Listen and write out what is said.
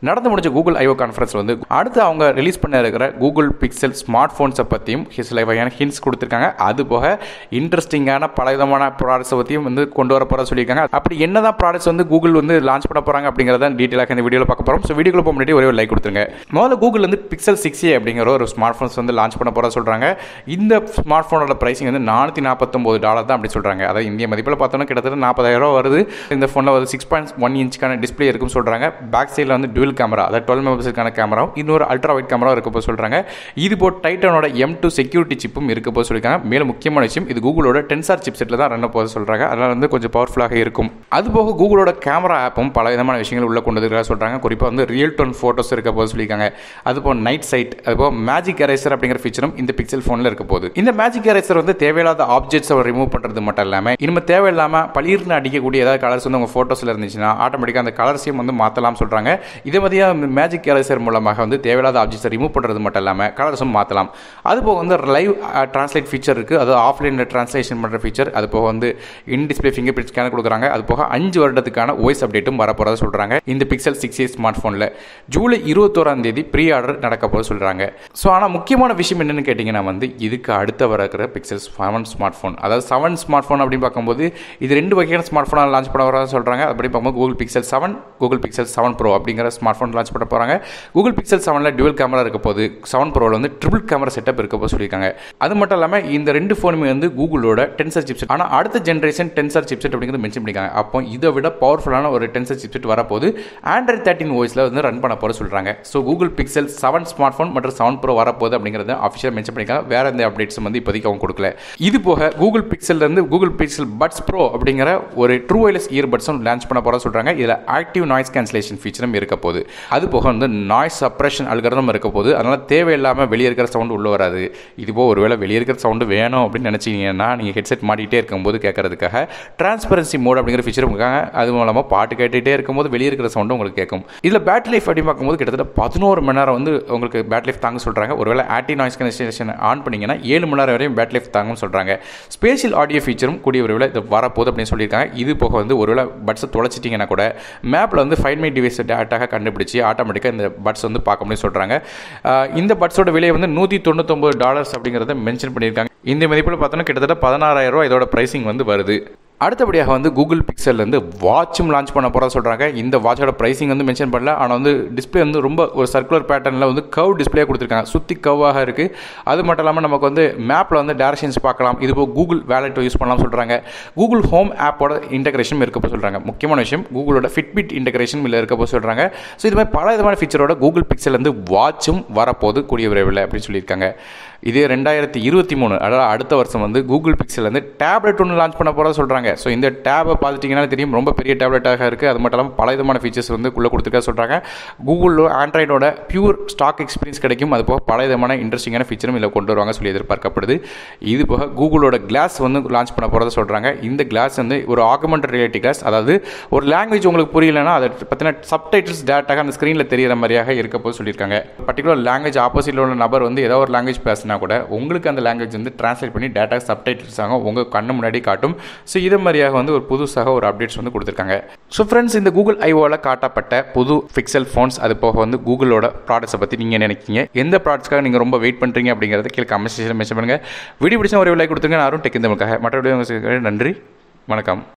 நடந்து முடிஞ்ச Google IO கான்ஃபரன்ஸில் வந்து அடுத்து அவங்க ரிலீஸ் பண்ண இருக்கிற கூகுள் பிக்சல் ஸ்மார்ட் ஃபோன்ஸை பற்றியும் சில வகையான ஹிண்ட்ஸ் கொடுத்துருக்காங்க அது போக இன்ட்ரெஸ்டிங்கான பல விதமான ப்ராடக்ட்ஸை பற்றியும் வந்து கொண்டு வர போகிற சொல்லியிருக்காங்க அப்படி என்னதான் ப்ராடக்ட்ஸ் வந்து கூகுள் வந்து லான்ச் பண்ண போகிறாங்க அப்படிங்கிறத டீட்டெயிலாக இந்த வீடியோவில் பார்க்க போகிறோம் ஸோ வீடியோக்குள்ள போக முன்னாடி ஒரே ஒரு லைக் கொடுத்துருங்க முதல்ல கூகுள் வந்து பிக்சல் சிக்ஸ் ஏ அப்படிங்கிற ஒரு ஸ்மார்ட் ஃபோன்ஸ் வந்து லான்ச் பண்ண போகிறதா சொல்கிறாங்க இந்த ஸ்மார்ட் ஃபோனோட ப்ரைஸிங் வந்து நானூற்றி நாற்பத்தொம்போது டாலர் தான் அப்படி சொல்கிறாங்க அதாவது இந்திய மதிப்பில் பார்த்தோன்னா கிட்டத்தட்ட நாற்பதாயிரம் ரூபா வருது இந்த ஃபோனில் வந்து சிக்ஸ் பாயிண்ட் ஒன் இன்ச்சுக்கான டிஸ்பிளே இருக்குன்னு சொல்கிறாங்க பேக் சைடில் வந்து டுவல் கேமரா அதாவது டுவெல் மெம்பர்ஸுக்கான கேமராவும் இன்னொரு அல்ட்ரா வைட் கேமரா இருக்க போது சொல்கிறாங்க இது போ டைட்டனோட எம் டூ செக்யூரிட்டி சிப்பும் இருக்க போது சொல்லியிருக்காங்க மேலும் முக்கியமான விஷயம் இது கூகுளோட டென்சார் சிப் செட்டில் தான் ரன் போது சொல்கிறாங்க அதனால் வந்து கொஞ்சம் பவர்ஃபுல்லாக இருக்கும் அது போக கூகுளோட கேமரா ஆப்பும் பல விதமான விஷயங்கள் உள்ள கொண்டு வந்துருக்கா சொல்கிறாங்க குறிப்பாக வந்து ரியல் டோன் ஃபோட்டோஸ் இருக்க போது சொல்லியிருக்காங்க அதுபோல் நைட் சைட் அதுபோல் மேஜிக் எரேசர் அப்படிங்கிற ஃபீச்சரும் இந்த பிக்சல் ஃபோனில் இருக்க போகுது இந்த மேஜிக் எரேசர் வந்து தேவையில்லாத ஆப்ஜெக்ட்ஸை ரிமூவ் பண்ணுறது மட்டும் இல்லாமல் இனிமேல் தேவையில்லாமல் பளிர்னு அடிக்கக்கூடிய ஏதாவது கலர்ஸ் வந்து உங்கள் ஃபோட்டோஸில் இருந்துச்சுன்னா ஆட்டோமேட்டிக்காக அந்த கலர்ஸையும் வந்து மாற்றலாம் சொல்கிறாங்க இதே மாதிரியாக மேஜிக் எரேசர் மூலமாக வந்து தேவையில்லாத ஆப்ஜெக்ட்ஸை ரிமூவ் பண்ணுறது மட்டும் இல்லாமல் கலர்ஸும் மாற்றலாம் அது போக வந்து லைவ் ட்ரான்ஸ்லேட் ஃபீச்சர் இருக்குது அது ஆஃப்லைனில் ட்ரான்ஸ்லேஷன் பண்ணுற ஃபீச்சர் அது போக வந்து in display fingerprint scanner கொடுக்குறாங்க அது போக அஞ்சு வருடத்துக்கான வாய்ஸ் அப்டேட்டும் வரப்போகிறதா சொல்கிறாங்க இந்த பிக்சல் சிக்ஸ் ஏ ஸ்மார்ட் ஃபோனில் ஜூலை இருபத்தோராம் தேதி ப்ரீ ஆர்டர் நடக்க போக சொல்கிறாங்க ஸோ ஆனால் முக்கியமான விஷயம் என்னென்னு கேட்டிங்கன்னா வந்து இதுக்கு அடுத்த வரக்கிற பிக்சல் செவன் ஸ்மார்ட் ஃபோன் அதாவது செவன் ஸ்மார்ட் ஃபோன் அப்படின்னு பார்க்கும்போது இது ரெண்டு வகையான ஸ்மார்ட் ஃபோனாக லான்ச் பண்ண வரதா சொல்கிறாங்க அப்படி பார்க்கும்போது Google Pixel seven Google Pixel seven pro அப்படிங்கிற ஸ்மார்ட் ஃபோன் லான்ச் பண்ண போகிறாங்க கூகுள் பிக்சல் செவனில் டுவல் கேமரா இருக்க போது செவன் ப்ரோவில் வந்து ட்ரிபிள் கேமரா செட்டப் இருக்க போது சொல்லியிருக்காங்க அது மட்டும் இல்லாமல் இந்த ரெண்டு ஃபோனுமே வந்து கூகுளோட டென்சர் சிப்செட் ஆனால் அடுத்த ஜென்ரேஷன் டென்சர் சிப்செட் அப்படிங்கிறது மென்ஷன் பண்ணியிருக்காங்க அப்போ இதை விட பவர்ஃபுல்லான ஒரு டென்சர் சிப்செட் வரப்போது ஆண்ட்ராய்ட் தேர்ட்டின் வாய்ஸில் வந்து ரன் பண்ண போகிற சொல்கிறாங்க so Google Pixel seven smartphone மற்றும் செவன் ப்ரோ வரப்போகுது அப்படிங்கிறத அஃபிஷியல் மென்ஷன் பண்ணியிருக்காங்க வேற எந்த அப்டேட்ஸும் வந்து இப்போதைக்கு அவங்க கொடுக்கல இது போக கூகுள் பிக்சல்லேருந்து கூகுள் பிக்சல் பட்ஸ் ப்ரோ அப்படிங்கிற ஒரு ட்ரூ ஒயர்லெஸ் இயர்பட்ஸும் லான்ச் பண்ண போகிற சொல்கிறாங்க இதில் ஆக்டிவ் நாய்ஸ் கேன்சலேஷன் ஃபீச்சரும் இருக்க போகுது அது போக வந்து நாய்ஸ் சப்ரேஷன் அல்கரதம் இருக்க போது அதனால் தேவையில்லாமல் வெளியே இருக்கிற சவுண்டு உள்ளே வராது இதுபோ ஒருவேளை வெளியே இருக்கிற சவுண்டு வேணும் அப்படின்னு நினச்சிங்கன்னா நீங்கள் ஹெட்செட் மாட்டிகிட்டே இருக்கும்போது கேட்கறதுக்காக டிரான்ஸ்பரன்சி மோட் அப்படிங்கிற ஃபீச்சர் இருக்காங்க அது மூலமாக பாட்டு கேட்டுகிட்டே இருக்கும்போது வெளியே இருக்கிற சவுண்டு உங்களுக்கு கேட்கும் இதில் பேட்டரி லைஃப் அப்படின்னு பார்க்கும்போது கிட்டத்தட்ட பதினோரு மணி நேரம் வந்து உங்களுக்கு பேட்டரி லைஃப் தாங்க சொல்கிறாங்க ஒருவேளை ஆக்டிவ் நாய்ஸ் கேன்சலேஷன் ஆன் பண்ணிங்கன்னா ஏழு மணி நேரம் வரையும் பேட்டரி லைஃப் தாங்கும்னு சொல்கிறாங்க ஸ்பேஷியல் ஆடியோ ஃபீச்சரும் கூடிய ஒருவேளை இது வரப்போகுது அப்படின்னு சொல்லியிருக்காங்க இது போக வந்து ஒருவேளை பட்ஸை தொலைச்சிட்டிங்கன்னா கூட மேப்பில் வந்து ஃபைன் மை டிவைஸ் டேட்டாக கண்டுபிடிச்சி ஆட்டோமேட்டிக்காக இந்த பட்ஸ் வந்து பார்க்க முடியும் சொல்கிறாங்க இந்த பட்ஸோட விலை வந்து நூற்றி தொண்ணூத்தொம்பது டாலர்ஸ் அப்படிங்கிறத மென்ஷன் பண்ணியிருக்காங்க இந்த மதிப்பில் பார்த்தோன்னா கிட்டத்தட்ட பதினாறாயிரம் ரூபா இதோட ப்ரைசிங் வந்து வருது அடுத்தபடியாக வந்து கூகுள் பிக்சல்லேருந்து வாட்சும் லான்ச் பண்ண போகிறதா சொல்கிறாங்க இந்த வாட்சோட ப்ரைசிங் வந்து மென்ஷன் பண்ணல ஆனால் வந்து டிஸ்பிளே வந்து ரொம்ப ஒரு சர்க்குலர் பேட்டர்னில் வந்து கவ் டிஸ்பிளே கொடுத்துருக்காங்க சுற்றி கவ்வாக இருக்குது அது மட்டும் இல்லாமல் நமக்கு வந்து மேப்பில் வந்து டேரக்ஷன்ஸ் பார்க்கலாம் இது போக கூகுள் வேலெட் யூஸ் பண்ணலாம் சொல்கிறாங்க கூகுள் ஹோம் ஆப்போட இன்டகிரேஷன் இருக்க போது சொல்கிறாங்க முக்கியமான விஷயம் கூகுளோட ஃபிட்பிட் இன்டகிரேஷன் இல்லை இருக்க போது சொல்கிறாங்க ஸோ இது மாதிரி பல விதமான ஃபீச்சரோட கூகுள் பிக்சல்லேருந்து வாட்சும் வரப்போது கூடிய விரைவில் அப்படின்னு சொல்லியிருக்காங்க இதே ரெண்டாயிரத்தி இருபத்தி மூணு அதாவது அடுத்த வருஷம் வந்து கூகுள் பிக்சல் வந்து டேப்லெட் ஒன்று லான்ச் பண்ண போகிறதா சொல்கிறாங்க ஸோ இந்த டேபை பார்த்துட்டிங்கன்னா தெரியும் ரொம்ப பெரிய டேப்லெட்டாக இருக்குது அது மட்டும் இல்லாமல் பல விதமான ஃபீச்சர்ஸ் வந்து உள்ளே கொடுத்துருக்கா சொல்கிறாங்க கூகுளில் ஆண்ட்ராய்டோட பியூர் ஸ்டாக் எக்ஸ்பீரியன்ஸ் கிடைக்கும் அது போக பல விதமான இன்ட்ரெஸ்டிங்கான ஃபீச்சரும் இதில் கொண்டு வருவாங்க சொல்லி எதிர்பார்க்கப்படுது இது போக கூகுளோட கிளாஸ் வந்து லான்ச் பண்ண போகிறதா சொல்கிறாங்க இந்த கிளாஸ் வந்து ஒரு ஆகுமெண்டட் ரியாலிட்டி கிளாஸ் அதாவது ஒரு லாங்குவேஜ் உங்களுக்கு புரியலன்னா அதை பற்றின சப்டைட்டில்ஸ் டேட்டாக அந்த ஸ்க்ரீனில் தெரியிற மாதிரியாக இருக்க போது சொல்லியிருக்காங்க பர்டிகுலர் லாங்குவேஜ் ஆப்போசிட்டில் உள்ள நபர் வந்து ஏதோ ஒரு லாங்குவேஜ் பேசினா கூட உங்களுக்கு அந்த லாங்குவேஜ் வந்து டிரான்ஸ்லேட் பண்ணி டேட்டா சப்டைட்டில்ஸாக உங்கள் கண்ணு முன்னாடி காட்டும் ஸோ இது மாதிரியாக வந்து ஒரு புதுசாக ஒரு அப்டேட்ஸ் வந்து கொடுத்துருக்காங்க ஸோ ஃப்ரெண்ட்ஸ் இந்த கூகுள் ஐஓவில் காட்டப்பட்ட புது பிக்சல் ஃபோன்ஸ் அது போக வந்து கூகுளோட ப்ராடக்ட்ஸை பற்றி நீங்கள் நினைக்கிங்க எந்த ப்ராடக்ட்ஸ்க்காக நீங்கள் ரொம்ப வெயிட் பண்ணுறீங்க அப்படிங்கிறத கீழே கமெண்ட் செக்ஷனில் மென்ஷன் பண்ணுங்கள் வீடியோ பிடிச்சா ஒரு லைக் கொடுத்துருங்க யாரும் டெக் இந்த மற்றபடி நன்றி வணக்கம்